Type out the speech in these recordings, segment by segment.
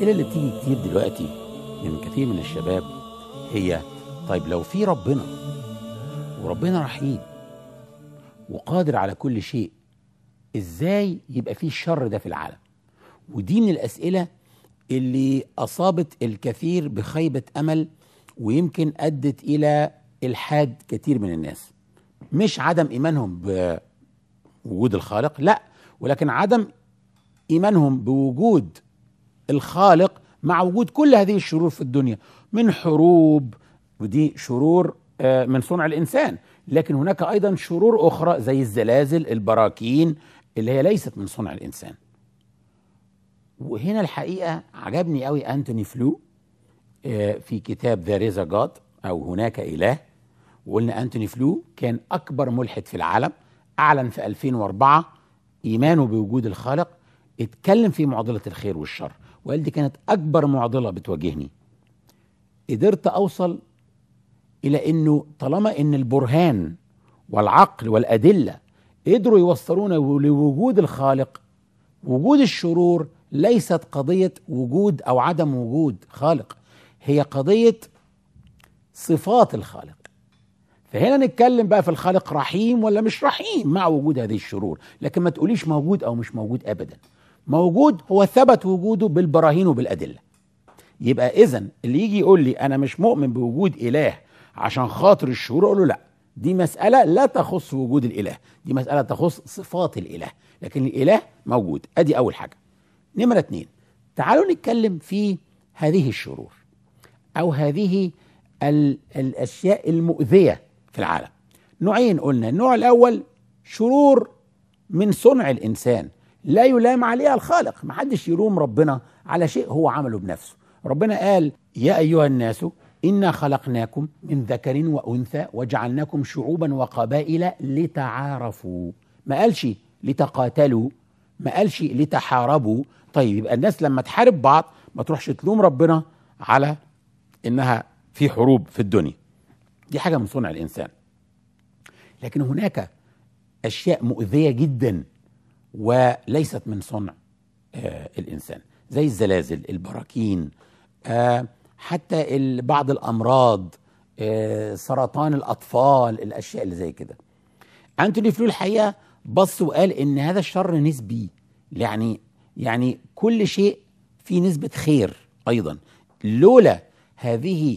الأسئلة اللي بتيجي كتير دلوقتي من كثير من الشباب هي طيب لو في ربنا وربنا رحيم وقادر على كل شيء ازاي يبقى في الشر ده في العالم ودي من الأسئلة اللي أصابت الكثير بخيبة أمل ويمكن أدت إلى إلحاد كثير من الناس مش عدم إيمانهم بوجود الخالق لا ولكن عدم إيمانهم بوجود الخالق مع وجود كل هذه الشرور في الدنيا من حروب ودي شرور آه، من صنع الإنسان لكن هناك أيضا شرور أخرى زي الزلازل البراكين اللي هي ليست من صنع الإنسان وهنا الحقيقة عجبني قوي أنتوني فلو آه، في كتاب ذا ريزا جاد أو هناك إله وقلنا أنتوني فلو كان أكبر ملحد في العالم أعلن في 2004 إيمانه بوجود الخالق اتكلم في معضلة الخير والشر وقال دي كانت أكبر معضلة بتواجهني قدرت أوصل إلى أنه طالما أن البرهان والعقل والأدلة قدروا يوصلونا لوجود الخالق وجود الشرور ليست قضية وجود أو عدم وجود خالق هي قضية صفات الخالق فهنا نتكلم بقى في الخالق رحيم ولا مش رحيم مع وجود هذه الشرور لكن ما تقوليش موجود أو مش موجود أبدا موجود هو ثبت وجوده بالبراهين وبالأدلة يبقى إذا اللي يجي يقول لي أنا مش مؤمن بوجود إله عشان خاطر الشرور أقول له لا دي مسألة لا تخص وجود الإله دي مسألة تخص صفات الإله لكن الإله موجود أدي أول حاجة نمرة اتنين تعالوا نتكلم في هذه الشرور أو هذه ال- الأشياء المؤذية في العالم نوعين قلنا النوع الأول شرور من صنع الإنسان لا يلام عليها الخالق محدش يلوم ربنا على شيء هو عمله بنفسه ربنا قال يا أيها الناس إنا خلقناكم من ذكر وأنثى وجعلناكم شعوبا وقبائل لتعارفوا ما قالش لتقاتلوا ما قالش لتحاربوا طيب يبقى الناس لما تحارب بعض ما تروحش تلوم ربنا على انها في حروب في الدنيا دي حاجه من صنع الانسان لكن هناك اشياء مؤذيه جدا وليست من صنع آه الانسان زي الزلازل البراكين آه حتى ال- بعض الامراض آه سرطان الاطفال الاشياء اللي زي كده انتوني فلو الحقيقه بص وقال ان هذا الشر نسبي يعني يعني كل شيء فيه نسبه خير ايضا لولا هذه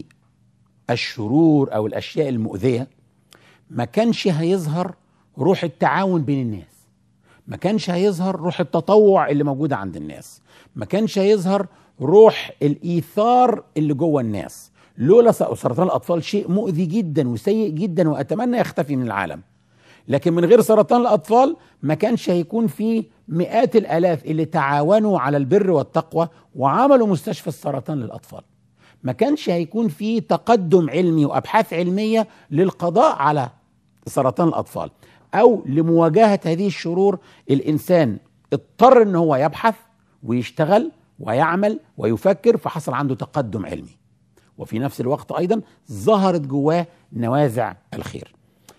الشرور او الاشياء المؤذيه ما كانش هيظهر روح التعاون بين الناس ما كانش هيظهر روح التطوع اللي موجوده عند الناس ما كانش هيظهر روح الايثار اللي جوه الناس لولا س- سرطان الاطفال شيء مؤذي جدا وسيء جدا واتمنى يختفي من العالم لكن من غير سرطان الاطفال ما كانش هيكون في مئات الالاف اللي تعاونوا على البر والتقوى وعملوا مستشفى السرطان للاطفال ما كانش هيكون في تقدم علمي وابحاث علميه للقضاء على سرطان الاطفال او لمواجهه هذه الشرور الانسان اضطر ان هو يبحث ويشتغل ويعمل ويفكر فحصل عنده تقدم علمي وفي نفس الوقت ايضا ظهرت جواه نوازع الخير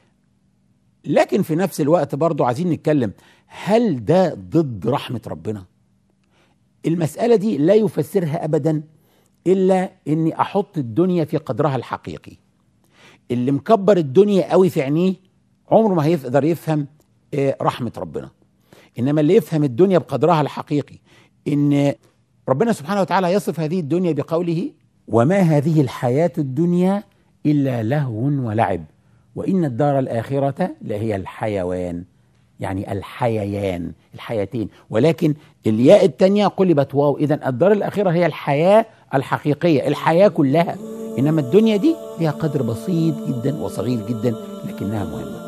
لكن في نفس الوقت برضو عايزين نتكلم هل ده ضد رحمة ربنا المسألة دي لا يفسرها أبدا إلا إني أحط الدنيا في قدرها الحقيقي اللي مكبر الدنيا قوي في عينيه عمره ما هيقدر يفهم آه، رحمة ربنا إنما اللي يفهم الدنيا بقدرها الحقيقي إن ربنا سبحانه وتعالى يصف هذه الدنيا بقوله وما هذه الحياة الدنيا إلا لهو ولعب وإن الدار الآخرة لهي الحيوان يعني الحييان الحياتين ولكن الياء التانية قلبت واو إذا الدار الآخرة هي الحياة الحقيقية الحياة كلها إنما الدنيا دي لها قدر بسيط جدا وصغير جدا لكنها مهمة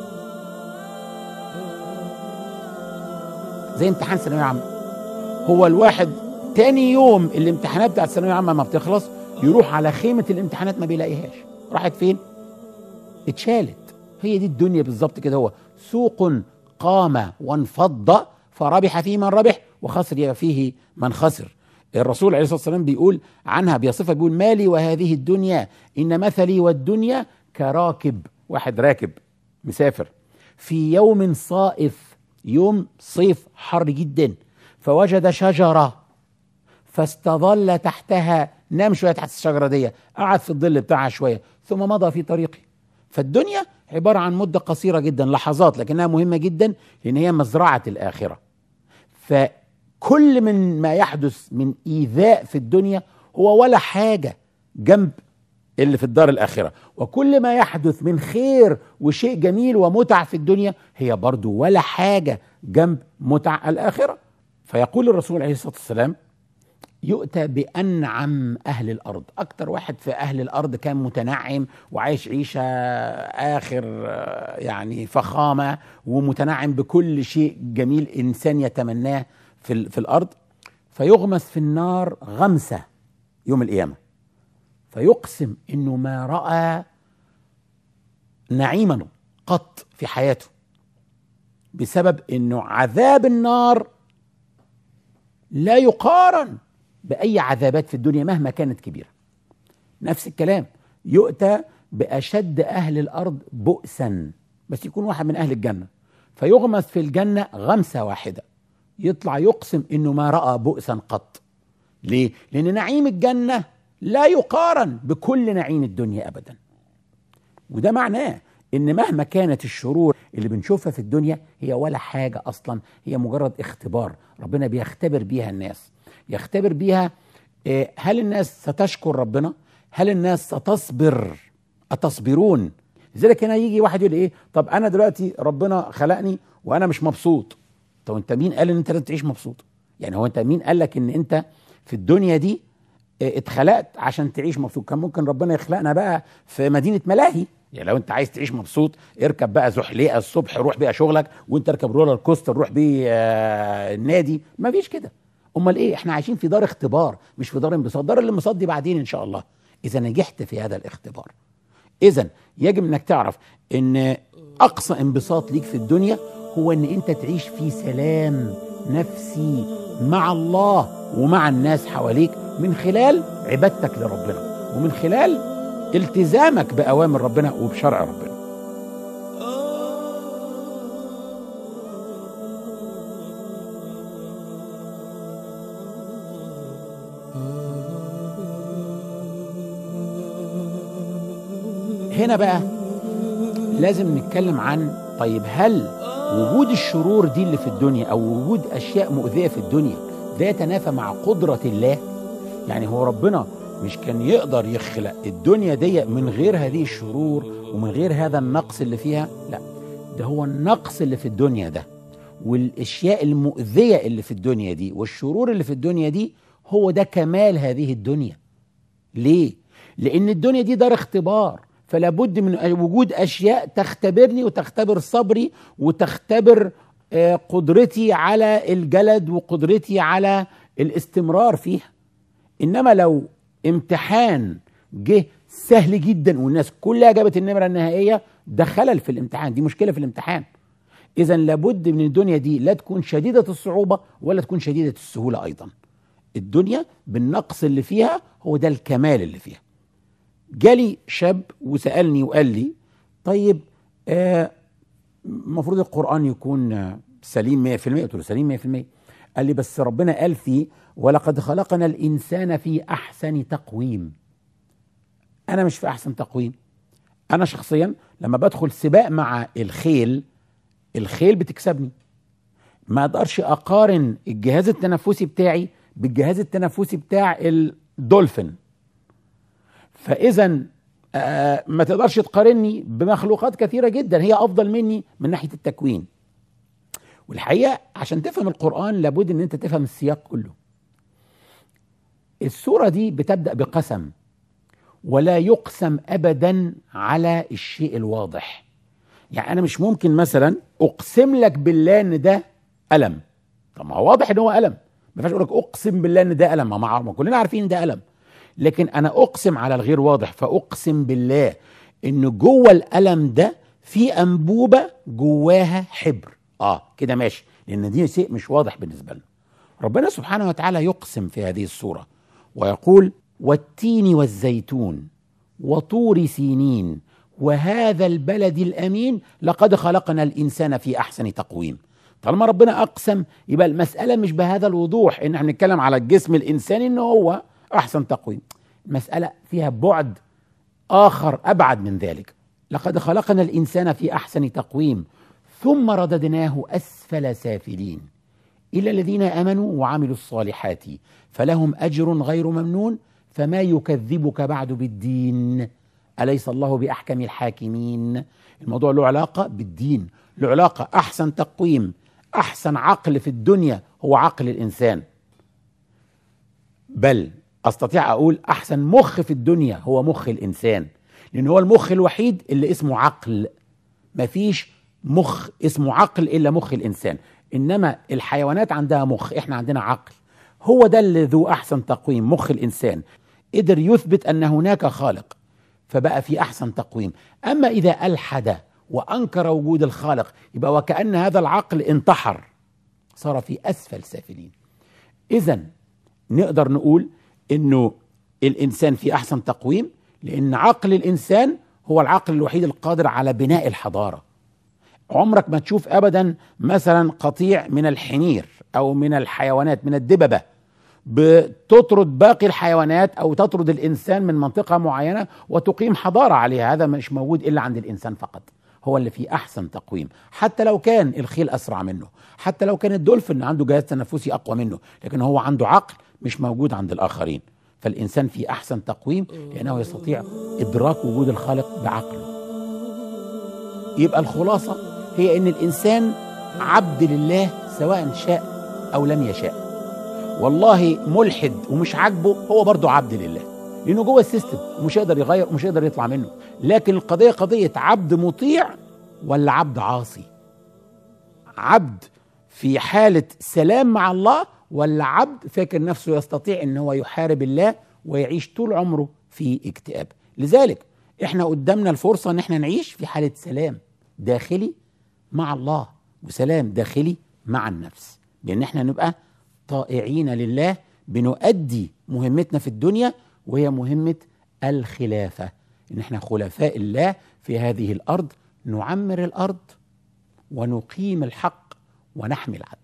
زي امتحان ثانوية عامة هو الواحد تاني يوم الامتحانات بتاعت الثانوية عامة ما بتخلص يروح على خيمة الامتحانات ما بيلاقيهاش راحت فين؟ اتشالت هي دي الدنيا بالظبط كده هو سوق قام وانفض فربح فيه من ربح وخسر فيه من خسر الرسول عليه الصلاه والسلام بيقول عنها بيصفها بيقول مالي وهذه الدنيا ان مثلي والدنيا كراكب واحد راكب مسافر في يوم صائف يوم صيف حر جدا فوجد شجره فاستظل تحتها نام شويه تحت الشجره دي قعد في الظل بتاعها شويه ثم مضى في طريقه فالدنيا عباره عن مده قصيره جدا لحظات لكنها مهمه جدا لان هي مزرعه الاخره فكل من ما يحدث من ايذاء في الدنيا هو ولا حاجه جنب اللي في الدار الاخره وكل ما يحدث من خير وشيء جميل ومتع في الدنيا هي برضو ولا حاجه جنب متع الاخره فيقول الرسول عليه الصلاه والسلام يؤتى بأنعم أهل الأرض أكتر واحد في أهل الأرض كان متنعم وعايش عيشة آخر يعني فخامة ومتنعم بكل شيء جميل إنسان يتمناه في, في الأرض فيغمس في النار غمسة يوم القيامة فيقسم إنه ما رأى نعيما قط في حياته بسبب إنه عذاب النار لا يقارن باي عذابات في الدنيا مهما كانت كبيره نفس الكلام يؤتى باشد اهل الارض بؤسا بس يكون واحد من اهل الجنه فيغمس في الجنه غمسه واحده يطلع يقسم انه ما راى بؤسا قط ليه لان نعيم الجنه لا يقارن بكل نعيم الدنيا ابدا وده معناه ان مهما كانت الشرور اللي بنشوفها في الدنيا هي ولا حاجه اصلا هي مجرد اختبار ربنا بيختبر بيها الناس يختبر بيها آه، هل الناس ستشكر ربنا هل الناس ستصبر اتصبرون لذلك هنا يجي واحد يقول ايه طب انا دلوقتي ربنا خلقني وانا مش مبسوط طب انت مين قال ان انت لازم تعيش مبسوط يعني هو انت مين قال لك ان انت في الدنيا دي آه، اتخلقت عشان تعيش مبسوط كان ممكن ربنا يخلقنا بقى في مدينه ملاهي يعني لو انت عايز تعيش مبسوط اركب بقى زحليقه الصبح روح بيها شغلك وانت اركب رولر كوستر روح بيه آه، النادي ما فيش كده امال ايه احنا عايشين في دار اختبار مش في دار انبساط دار الانبساط دي بعدين ان شاء الله اذا نجحت في هذا الاختبار اذا يجب انك تعرف ان اقصى انبساط ليك في الدنيا هو ان انت تعيش في سلام نفسي مع الله ومع الناس حواليك من خلال عبادتك لربنا ومن خلال التزامك باوامر ربنا وبشرع ربنا هنا بقى لازم نتكلم عن طيب هل وجود الشرور دي اللي في الدنيا او وجود اشياء مؤذيه في الدنيا ده يتنافى مع قدره الله يعني هو ربنا مش كان يقدر يخلق الدنيا دي من غير هذه الشرور ومن غير هذا النقص اللي فيها لا ده هو النقص اللي في الدنيا ده والاشياء المؤذيه اللي في الدنيا دي والشرور اللي في الدنيا دي هو ده كمال هذه الدنيا ليه لان الدنيا دي دار اختبار فلا بد من وجود اشياء تختبرني وتختبر صبري وتختبر آه، قدرتي على الجلد وقدرتي على الاستمرار فيها انما لو امتحان جه سهل جدا والناس كلها جابت النمره النهائيه ده خلل في الامتحان دي مشكله في الامتحان اذا لابد من الدنيا دي لا تكون شديده الصعوبه ولا تكون شديده السهوله ايضا الدنيا بالنقص اللي فيها هو ده الكمال اللي فيها جالي شاب وسالني وقال لي طيب المفروض آه القران يكون سليم 100% قلت له سليم 100% قال لي بس ربنا قال فيه ولقد خلقنا الانسان في احسن تقويم انا مش في احسن تقويم انا شخصيا لما بدخل سباق مع الخيل الخيل بتكسبني ما اقدرش اقارن الجهاز التنفسي بتاعي بالجهاز التنفسي بتاع الدولفين فاذا آه ما تقدرش تقارني بمخلوقات كثيره جدا هي افضل مني من ناحيه التكوين والحقيقه عشان تفهم القران لابد ان انت تفهم السياق كله السوره دي بتبدا بقسم ولا يقسم ابدا على الشيء الواضح يعني انا مش ممكن مثلا اقسم لك بالله ان ده الم طب ما هو واضح ان هو الم ما ينفعش اقول لك اقسم بالله ان ده الم ما كلنا عارفين ان ده الم لكن انا اقسم على الغير واضح فاقسم بالله ان جوه الالم ده في انبوبه جواها حبر اه كده ماشي لان دي شيء مش واضح بالنسبه لنا ربنا سبحانه وتعالى يقسم في هذه السوره ويقول والتين والزيتون وطور سينين وهذا البلد الامين لقد خلقنا الانسان في احسن تقويم طالما ربنا اقسم يبقى المساله مش بهذا الوضوح ان احنا بنتكلم على الجسم الانساني ان هو احسن تقويم المساله فيها بعد اخر ابعد من ذلك لقد خلقنا الانسان في احسن تقويم ثم رددناه اسفل سافلين الا الذين امنوا وعملوا الصالحات فلهم اجر غير ممنون فما يكذبك بعد بالدين اليس الله باحكم الحاكمين الموضوع له علاقه بالدين له علاقه احسن تقويم احسن عقل في الدنيا هو عقل الانسان بل استطيع اقول احسن مخ في الدنيا هو مخ الانسان لان هو المخ الوحيد اللي اسمه عقل مفيش مخ اسمه عقل الا مخ الانسان انما الحيوانات عندها مخ احنا عندنا عقل هو ده اللي ذو احسن تقويم مخ الانسان قدر يثبت ان هناك خالق فبقى في احسن تقويم اما اذا الحد وانكر وجود الخالق يبقى وكان هذا العقل انتحر صار في اسفل سافلين اذا نقدر نقول انه الانسان في احسن تقويم لان عقل الانسان هو العقل الوحيد القادر على بناء الحضاره عمرك ما تشوف ابدا مثلا قطيع من الحمير او من الحيوانات من الدببه بتطرد باقي الحيوانات او تطرد الانسان من منطقه معينه وتقيم حضاره عليها هذا مش موجود الا عند الانسان فقط هو اللي في احسن تقويم حتى لو كان الخيل اسرع منه حتى لو كان الدولفين عنده جهاز تنفسي اقوى منه لكن هو عنده عقل مش موجود عند الاخرين فالانسان في احسن تقويم لانه يستطيع ادراك وجود الخالق بعقله يبقى الخلاصه هي ان الانسان عبد لله سواء شاء او لم يشاء والله ملحد ومش عاجبه هو برضه عبد لله لانه جوه السيستم ومش هيقدر يغير ومش هيقدر يطلع منه لكن القضيه قضيه عبد مطيع ولا عبد عاصي عبد في حاله سلام مع الله ولا عبد فاكر نفسه يستطيع ان هو يحارب الله ويعيش طول عمره في اكتئاب لذلك احنا قدامنا الفرصه ان احنا نعيش في حاله سلام داخلي مع الله وسلام داخلي مع النفس بان احنا نبقى طائعين لله بنؤدي مهمتنا في الدنيا وهي مهمه الخلافه ان احنا خلفاء الله في هذه الارض نعمر الارض ونقيم الحق ونحمي العدل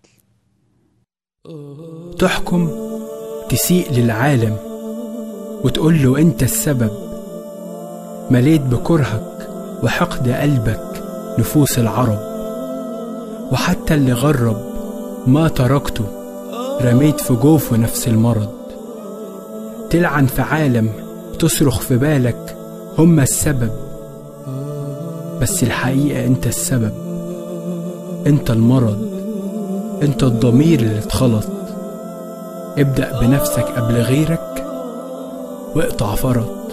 تحكم تسيء للعالم وتقول له انت السبب مليت بكرهك وحقد قلبك نفوس العرب وحتى اللي غرب ما تركته رميت في جوفه نفس المرض تلعن في عالم تصرخ في بالك هما السبب بس الحقيقة انت السبب انت المرض انت الضمير اللي اتخلط ابدأ بنفسك قبل غيرك واقطع فرط